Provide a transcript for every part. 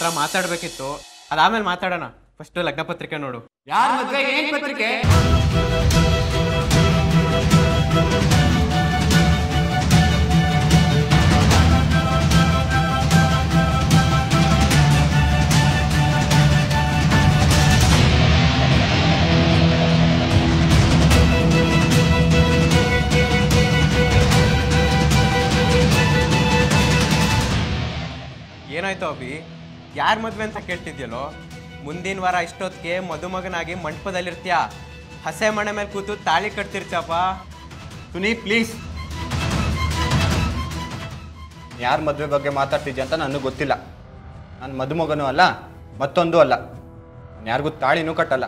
ಹತ್ರ ಮಾತಾಡ್ಬೇಕಿತ್ತು ಅದಾದ್ಮೇಲೆ ಮಾತಾಡೋಣ ಫಸ್ಟ್ ಲಗ್ನ ಪತ್ರಿಕೆ ನೋಡು ಯಾರ ಮದ್ವೆ ಏನ್ ಪತ್ರಿಕೆ ಏನಾಯ್ತು ಅಭಿ ಯಾರ ಮದ್ವೆ ಅಂತ ಕೇಳ್ತಿದ್ಯಲ್ಲೋ ಮುಂದಿನ ವಾರ ಇಷ್ಟೊತ್ತಿಗೆ ಮದುಮಗನಾಗಿ ಮಂಟಪದಲ್ಲಿರ್ತೀಯ ಹಸೆ ಮನೆ ಮೇಲೆ ಕೂತು ತಾಳಿ ಕಟ್ತಿರ್ತೀಯಪ್ಪ ಸುನಿ ಪ್ಲೀಸ್ ಯಾರ ಮದುವೆ ಬಗ್ಗೆ ಮಾತಾಡ್ತಿದ್ಯ ಅಂತ ನನಗೆ ಗೊತ್ತಿಲ್ಲ ನಾನು ಮದುಮಗನೂ ಅಲ್ಲ ಮತ್ತೊಂದು ಅಲ್ಲ ನಾನು ಯಾರಿಗೂ ತಾಳಿನೂ ಕಟ್ಟಲ್ಲ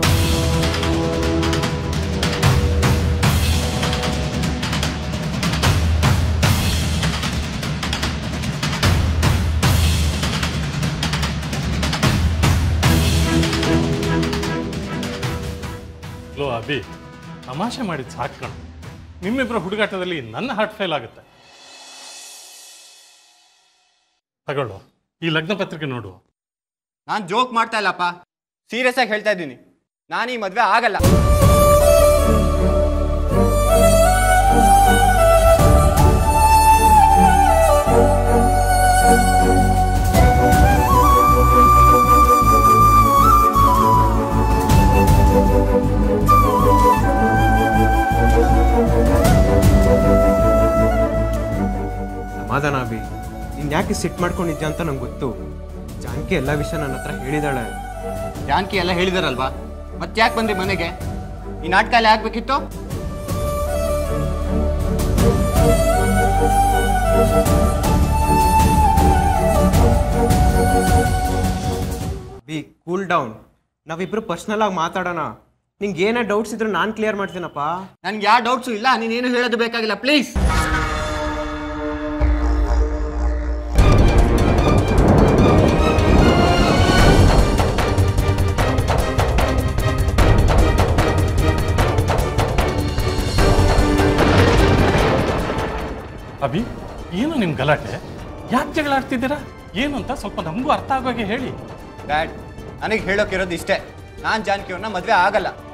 ಲೋ ಅಭಿ ತಮಾಷೆ ಮಾಡಿದ್ ಸಾಕು ಕಣ ನಿಮ್ಮಿಬ್ಬರ ಹುಡುಗಾಟದಲ್ಲಿ ನನ್ನ ಹಾರ್ಟ್ ಫೇಲ್ ಆಗುತ್ತೆ ತಗೊಳ್ಳು ಈ ಲಗ್ನ ಪತ್ರಿಕೆ ನೋಡು ನಾನು ಜೋಕ್ ಮಾಡ್ತಾ ಇಲ್ಲಪ್ಪ ಸೀರಿಯಸ್ ಆಗಿ ಹೇಳ್ತಾ ಇದ್ದೀನಿ ನಾನು ಈ ಮದುವೆ ಆಗಲ್ಲ ಸಮಾಧಾನ ಅಭಿ ನೀನ್ ಯಾಕೆ ಸಿಟ್ ಮಾಡ್ಕೊಂಡಿದ್ಯಾ ಅಂತ ನಂಗೆ ಗೊತ್ತು ಜಾನಕಿ ಎಲ್ಲ ವಿಷಯ ನನ್ನ ಹತ್ರ ಹೇಳಿದಾಳೆ ಜಾನಕಿ ಎಲ್ಲ ಹೇಳಿದಾರಲ್ವಾ ಮತ್ತೆ ಯಾಕೆ ಬಂದ್ರಿ ಮನೆಗೆ ಈ ನಾಟಕ ಎಲ್ಲ ಆಗ್ಬೇಕಿತ್ತು ಬಿ ಕೂಲ್ ಡೌನ್ ನಾವಿಬ್ರು ಪರ್ಸ್ನಲ್ ಆಗಿ ಮಾತಾಡೋಣ ನಿಂಗೆ ಏನೇ ಡೌಟ್ಸ್ ಇದ್ರು ನಾನು ಕ್ಲಿಯರ್ ಮಾಡ್ತೀನಪ್ಪ ನನ್ಗೆ ಯಾವ ಡೌಟ್ಸು ಇಲ್ಲ ನೀನೇನು ಹೇಳೋದು ಬೇಕಾಗಿಲ್ಲ ಪ್ಲೀಸ್ ಅಭಿ ಏನು ನಿಮ್ ಗಲಾಟೆ ಯಾಕೆ ಜಗಳ ಆಡ್ತಿದ್ದೀರಾ ಏನು ಅಂತ ಸ್ವಲ್ಪ ನಮಗೂ ಅರ್ಥ ಆಗೋಗೆ ಹೇಳಿ ಡ್ಯಾಡ್ ನನಗೆ ಹೇಳೋಕಿರೋದು ಇಷ್ಟೇ ನಾನು ಜಾನಕಿಯವ್ರನ್ನ ಮದುವೆ ಆಗಲ್ಲ